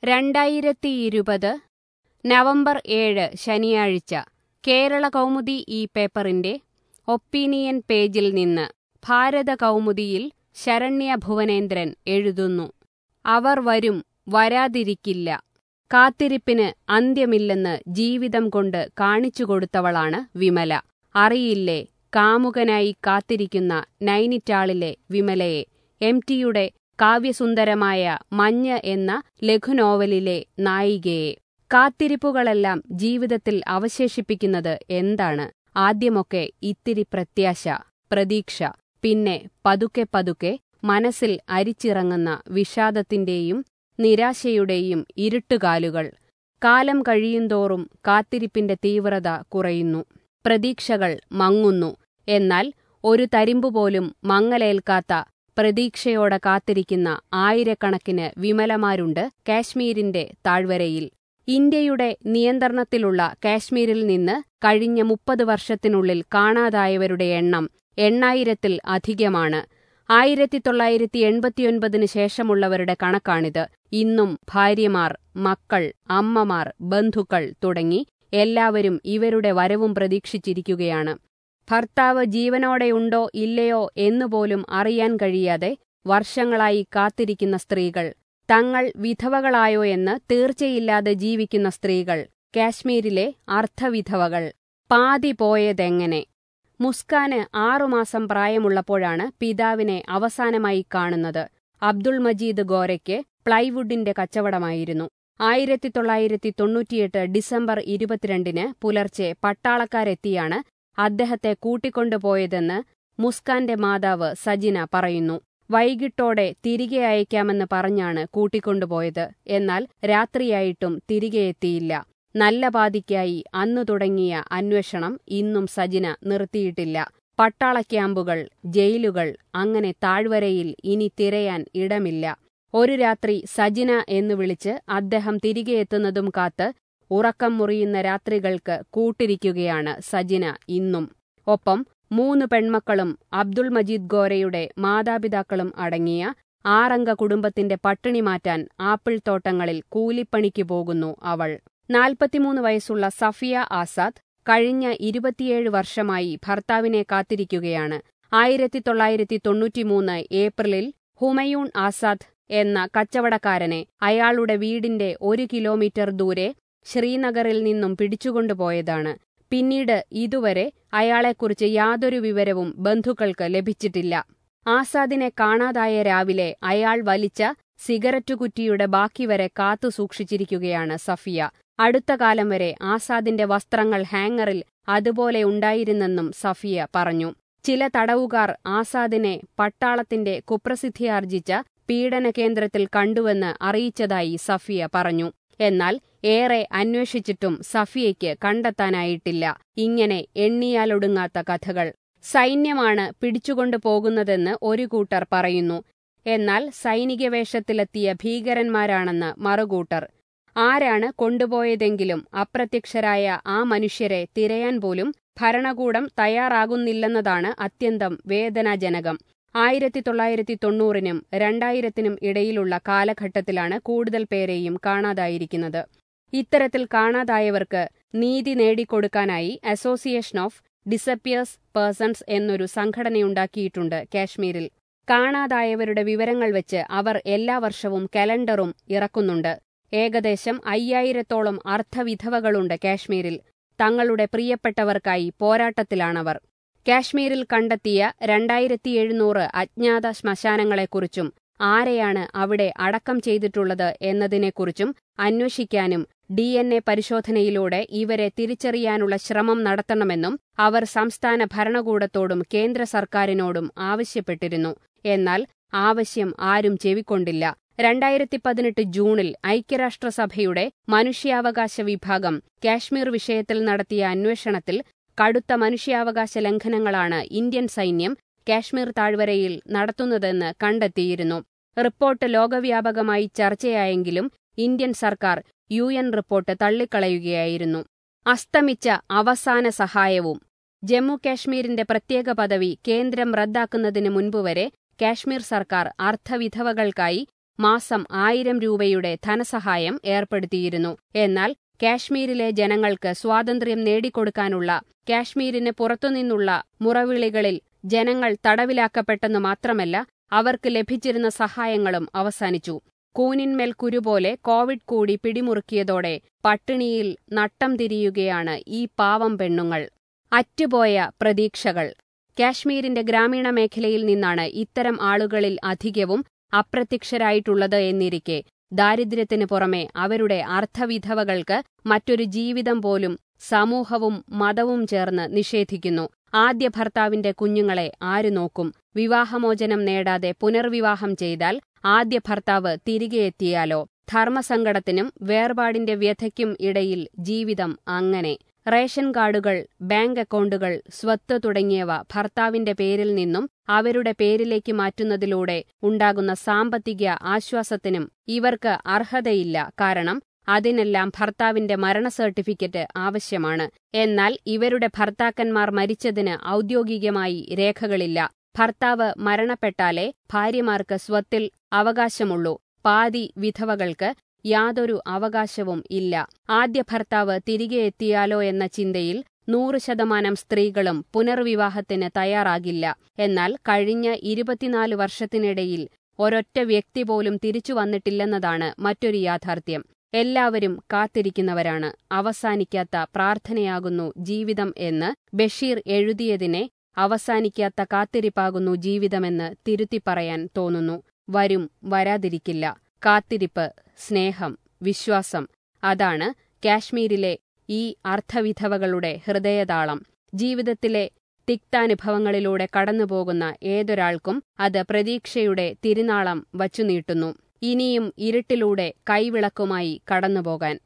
രണ്ടായിരത്തി ഇരുപത് നവംബർ ഏഴ് ശനിയാഴ്ച കേരള കൗമുദി ഈ പേപ്പറിന്റെ ഒപ്പീനിയൻ പേജിൽ നിന്ന് ഭാരത കൗമുദിയിൽ ശരണ്യ ഭുവനേന്ദ്രൻ എഴുതുന്നു അവർ വരും വരാതിരിക്കില്ല കാത്തിരിപ്പിന് അന്ത്യമില്ലെന്ന് ജീവിതം കൊണ്ട് കാണിച്ചുകൊടുത്തവളാണ് വിമല അറിയില്ലേ കാമുകനായി കാത്തിരിക്കുന്ന നൈനിറ്റാളിലെ വിമലയെ എം ടിയുടെ കാവ്യസുന്ദരമായ മഞ്ഞ് എന്ന ലഘുനോവലിലെ നായികയെ കാത്തിരിപ്പുകളെല്ലാം ജീവിതത്തിൽ അവശേഷിപ്പിക്കുന്നത് എന്താണ് ആദ്യമൊക്കെ ഇത്തിരി പ്രത്യാശ പ്രതീക്ഷ പിന്നെ പതുക്കെ പതുക്കെ മനസ്സിൽ അരിച്ചിറങ്ങുന്ന വിഷാദത്തിന്റെയും നിരാശയുടെയും ഇരുട്ടുകാലുകൾ കാലം കഴിയുന്തോറും കാത്തിരിപ്പിന്റെ തീവ്രത കുറയുന്നു പ്രതീക്ഷകൾ മങ്ങുന്നു എന്നാൽ ഒരു തരിമ്പുപോലും മങ്ങലേൽക്കാത്ത പ്രതീക്ഷയോടെ കാത്തിരിക്കുന്ന ആയിരക്കണക്കിന് വിമലമാരുണ്ട് കാശ്മീരിന്റെ താഴ്വരയിൽ ഇന്ത്യയുടെ നിയന്ത്രണത്തിലുള്ള കാശ്മീരിൽ നിന്ന് കഴിഞ്ഞ മുപ്പത് വർഷത്തിനുള്ളിൽ കാണാതായവരുടെ എണ്ണം എണ്ണായിരത്തിൽ അധികമാണ് ആയിരത്തി തൊള്ളായിരത്തി എൺപത്തിയൊൻപതിന് ശേഷമുള്ളവരുടെ കണക്കാണിത് ഇന്നും ഭാര്യമാർ മക്കൾ അമ്മമാർ ബന്ധുക്കൾ തുടങ്ങി എല്ലാവരും ഇവരുടെ വരവും പ്രതീക്ഷിച്ചിരിക്കുകയാണ് ഭർത്താവ് ജീവനോടെയുണ്ടോ ഇല്ലയോ എന്നുപോലും അറിയാൻ കഴിയാതെ വർഷങ്ങളായി കാത്തിരിക്കുന്ന സ്ത്രീകൾ തങ്ങൾ വിധവകളായോ എന്ന് തീർച്ചയില്ലാതെ ജീവിക്കുന്ന സ്ത്രീകൾ കാശ്മീരിലെ അർദ്ധവിധവകൾ പാതി പോയതെങ്ങനെ മുസ്കാന് ആറുമാസം പ്രായമുള്ളപ്പോഴാണ് പിതാവിനെ അവസാനമായി കാണുന്നത് അബ്ദുൾ മജീദ് ഗോരയ്ക്ക് പ്ലൈവുഡിന്റെ കച്ചവടമായിരുന്നു ആയിരത്തി തൊള്ളായിരത്തി തൊണ്ണൂറ്റിയെട്ട് ഡിസംബർ ഇരുപത്തിരണ്ടിന് പുലർച്ചെ പട്ടാളക്കാരെത്തിയാണ് അദ്ദേഹത്തെ കൂട്ടിക്കൊണ്ടുപോയതെന്ന് മുസ്കാന്റെ മാതാവ് സജിന പറയുന്നു വൈകിട്ടോടെ തിരികെ അയക്കാമെന്ന് പറഞ്ഞാണ് കൂട്ടിക്കൊണ്ടുപോയത് എന്നാൽ രാത്രിയായിട്ടും തിരികെ എത്തിയില്ല നല്ല പാതിക്കായി അന്നു തുടങ്ങിയ അന്വേഷണം ഇന്നും സജിന നിർത്തിയിട്ടില്ല പട്ടാള ക്യാമ്പുകൾ ജയിലുകൾ അങ്ങനെ താഴ്വരയിൽ ഇനി തിരയാൻ ഇടമില്ല ഒരു രാത്രി സജിന എന്ന് വിളിച്ച് അദ്ദേഹം തിരികെ എത്തുന്നതും കാത്ത് ഉറക്കം മുറിയുന്ന രാത്രികൾക്ക് കൂട്ടിരിക്കുകയാണ് സജിന ഇന്നും ഒപ്പം മൂന്ന് പെൺമക്കളും അബ്ദുൾ മജീദ് ഗോരയുടെ മാതാപിതാക്കളും അടങ്ങിയ ആറംഗ കുടുംബത്തിന്റെ പട്ടിണി മാറ്റാൻ ആപ്പിൾ തോട്ടങ്ങളിൽ കൂലിപ്പണിക്ക് പോകുന്നു അവൾ നാൽപ്പത്തിമൂന്ന് വയസ്സുള്ള സഫിയ ആസാദ് കഴിഞ്ഞ ഇരുപത്തിയേഴ് വർഷമായി ഭർത്താവിനെ കാത്തിരിക്കുകയാണ് ആയിരത്തി തൊള്ളായിരത്തി തൊണ്ണൂറ്റിമൂന്ന് ഏപ്രിലിൽ ഹുമയൂൺ ആസാദ് എന്ന കച്ചവടക്കാരനെ അയാളുടെ വീടിന്റെ ഒരു കിലോമീറ്റർ ദൂരെ ശ്രീനഗറിൽ നിന്നും പിടിച്ചുകൊണ്ടുപോയതാണ് പിന്നീട് ഇതുവരെ അയാളെക്കുറിച്ച് യാതൊരു വിവരവും ബന്ധുക്കൾക്ക് ലഭിച്ചിട്ടില്ല ആസാദിനെ കാണാതായ രാവിലെ അയാൾ വലിച്ച സിഗരറ്റു കുറ്റിയുടെ ബാക്കി വരെ കാത്തു സൂക്ഷിച്ചിരിക്കുകയാണ് സഫിയ അടുത്ത കാലം വരെ ആസാദിന്റെ വസ്ത്രങ്ങൾ ഹാങ്ങറിൽ അതുപോലെ ഉണ്ടായിരുന്നെന്നും സഫിയ പറഞ്ഞു ചില തടവുകാർ ആസാദിനെ പട്ടാളത്തിന്റെ കുപ്രസിദ്ധിയാർജിച്ച പീഡന കേന്ദ്രത്തിൽ കണ്ടുവെന്ന് അറിയിച്ചതായി സഫിയ പറഞ്ഞു എന്നാൽ ഏറെ അന്വേഷിച്ചിട്ടും സഫിയയ്ക്ക് കണ്ടെത്താനായിട്ടില്ല ഇങ്ങനെ എണ്ണിയാലൊടുങ്ങാത്ത കഥകൾ സൈന്യമാണ് പിടിച്ചുകൊണ്ടു പോകുന്നതെന്ന് ഒരു കൂട്ടർ പറയുന്നു എന്നാൽ സൈനിക വേഷത്തിലെത്തിയ ഭീകരന്മാരാണെന്ന് മറുകൂട്ടർ ആരാണ് കൊണ്ടുപോയതെങ്കിലും അപ്രത്യക്ഷരായ ആ മനുഷ്യരെ തിരയാൻ പോലും ഭരണകൂടം തയ്യാറാകുന്നില്ലെന്നതാണ് അത്യന്തം വേദനാജനകം ആയിരത്തി തൊള്ളായിരത്തി തൊണ്ണൂറിനും രണ്ടായിരത്തിനും ഇടയിലുള്ള കാലഘട്ടത്തിലാണ് കൂടുതൽ പേരെയും കാണാതായിരിക്കുന്നത് ഇത്തരത്തിൽ കാണാതായവർക്ക് നീതി നേടിക്കൊടുക്കാനായി അസോസിയേഷൻ ഓഫ് ഡിസപ്പിയേഴ്സ് പേഴ്സൺസ് എന്നൊരു സംഘടനയുണ്ടാക്കിയിട്ടുണ്ട് കാശ്മീരിൽ കാണാതായവരുടെ വിവരങ്ങൾ വെച്ച് അവർ എല്ലാ വർഷവും കലണ്ടറും ഇറക്കുന്നുണ്ട് ഏകദേശം അയ്യായിരത്തോളം അർദ്ധവിധവകളുണ്ട് കാശ്മീരിൽ തങ്ങളുടെ പ്രിയപ്പെട്ടവർക്കായി പോരാട്ടത്തിലാണവർ കാശ്മീരിൽ കണ്ടെത്തിയ രണ്ടായിരത്തി എഴുന്നൂറ് അജ്ഞാത ശ്മശാനങ്ങളെക്കുറിച്ചും ആരെയാണ് അവിടെ അടക്കം ചെയ്തിട്ടുള്ളത് എന്നതിനെക്കുറിച്ചും അന്വേഷിക്കാനും ഡി എൻ എ പരിശോധനയിലൂടെ ഇവരെ തിരിച്ചറിയാനുള്ള ശ്രമം നടത്തണമെന്നും അവർ സംസ്ഥാന ഭരണകൂടത്തോടും കേന്ദ്ര സർക്കാരിനോടും ആവശ്യപ്പെട്ടിരുന്നു എന്നാൽ ആവശ്യം ആരും ചെവിക്കൊണ്ടില്ല രണ്ടായിരത്തി പതിനെട്ട് ജൂണിൽ ഐക്യരാഷ്ട്രസഭയുടെ മനുഷ്യാവകാശ വിഭാഗം കാശ്മീർ വിഷയത്തിൽ നടത്തിയ അന്വേഷണത്തിൽ കടുത്ത മനുഷ്യാവകാശ ലംഘനങ്ങളാണ് ഇന്ത്യൻ സൈന്യം കാശ്മീർ താഴ്വരയിൽ നടത്തുന്നതെന്ന് കണ്ടെത്തിയിരുന്നു റിപ്പോർട്ട് ലോകവ്യാപകമായി ചർച്ചയായെങ്കിലും ഇന്ത്യൻ സർക്കാർ യു എൻ റിപ്പോർട്ട് തള്ളിക്കളയുകയായിരുന്നു അസ്തമിച്ച അവസാന സഹായവും ജമ്മു കാശ്മീരിന്റെ പ്രത്യേക പദവി കേന്ദ്രം റദ്ദാക്കുന്നതിന് മുൻപ് വരെ കാശ്മീർ സർക്കാർ അർദ്ധവിധവകൾക്കായി മാസം ആയിരം രൂപയുടെ ധനസഹായം ഏർപ്പെടുത്തിയിരുന്നു എന്നാൽ കാശ്മീരിലെ ജനങ്ങൾക്ക് സ്വാതന്ത്ര്യം നേടിക്കൊടുക്കാനുള്ള കാശ്മീരിന് പുറത്തുനിന്നുള്ള മുറവിളികളിൽ ജനങ്ങൾ തടവിലാക്കപ്പെട്ടെന്ന് മാത്രമല്ല അവർക്ക് ലഭിച്ചിരുന്ന സഹായങ്ങളും അവസാനിച്ചു കൂനിന്മേൽ കുരുപോലെ കോവിഡ് കൂടി പിടിമുറുക്കിയതോടെ പട്ടിണിയിൽ നട്ടം തിരിയുകയാണ് ഈ പാവം പെണ്ണുങ്ങൾ അറ്റുപോയ പ്രതീക്ഷകൾ കാശ്മീരിന്റെ ഗ്രാമീണ മേഖലയിൽ നിന്നാണ് ഇത്തരം ആളുകളിൽ അധികവും അപ്രത്യക്ഷരായിട്ടുള്ളത് എന്നിരിക്കെ ദാരിദ്ര്യത്തിന് പുറമെ അവരുടെ അർത്ഥവിധവകൾക്ക് മറ്റൊരു ജീവിതം പോലും സമൂഹവും മതവും ചേർന്ന് നിഷേധിക്കുന്നു ആദ്യ ഭർത്താവിന്റെ കുഞ്ഞുങ്ങളെ ആരു നോക്കും വിവാഹമോചനം നേടാതെ പുനർവിവാഹം ചെയ്താൽ ആദ്യ ഭർത്താവ് തിരികെ എത്തിയാലോ ധർമ്മസങ്കടത്തിനും വേർപാടിന്റെ വ്യഥയ്ക്കും ഇടയിൽ ജീവിതം അങ്ങനെ റേഷൻ കാർഡുകൾ ബാങ്ക് അക്കൗണ്ടുകൾ സ്വത്ത് തുടങ്ങിയവ ഭർത്താവിന്റെ പേരിൽ നിന്നും അവരുടെ പേരിലേക്ക് മാറ്റുന്നതിലൂടെ ഉണ്ടാകുന്ന സാമ്പത്തിക ആശ്വാസത്തിനും ഇവർക്ക് അർഹതയില്ല കാരണം അതിനെല്ലാം ഭർത്താവിന്റെ മരണ സർട്ടിഫിക്കറ്റ് ആവശ്യമാണ് എന്നാൽ ഇവരുടെ ഭർത്താക്കന്മാർ മരിച്ചതിന് ഔദ്യോഗികമായി രേഖകളില്ല ഭർത്താവ് മരണപ്പെട്ടാലേ ഭാര്യമാർക്ക് സ്വത്തിൽ അവകാശമുള്ളൂ പാതി വിധവകൾക്ക് യാതൊരു അവകാശവും ഇല്ല ആദ്യ ഭർത്താവ് തിരികെ എത്തിയാലോ എന്ന ചിന്തയിൽ നൂറ് ശതമാനം സ്ത്രീകളും പുനർവിവാഹത്തിന് തയ്യാറാകില്ല എന്നാൽ കഴിഞ്ഞ ഇരുപത്തിനാല് വർഷത്തിനിടയിൽ ഒരൊറ്റ വ്യക്തി പോലും തിരിച്ചു വന്നിട്ടില്ലെന്നതാണ് മറ്റൊരു യാഥാർത്ഥ്യം എല്ലാവരും കാത്തിരിക്കുന്നവരാണ് അവസാനിക്കാത്ത പ്രാർത്ഥനയാകുന്നു ജീവിതം എന്ന് ബഷീർ എഴുതിയതിനെ അവസാനിക്കാത്ത കാത്തിരിപ്പാകുന്നു ജീവിതമെന്ന് തിരുത്തി പറയാൻ തോന്നുന്നു വരും വരാതിരിക്കില്ല കാത്തിരിപ്പ് സ്നേഹം വിശ്വാസം അതാണ് കാശ്മീരിലെ ഈ അർത്ഥവിധവകളുടെ ഹൃദയതാളം ജീവിതത്തിലെ തിക്താനുഭവങ്ങളിലൂടെ കടന്നുപോകുന്ന ഏതൊരാൾക്കും അത് പ്രതീക്ഷയുടെ തിരുനാളം വച്ചുനീട്ടുന്നു ഇനിയും ഇരുട്ടിലൂടെ കൈവിളക്കുമായി കടന്നുപോകാൻ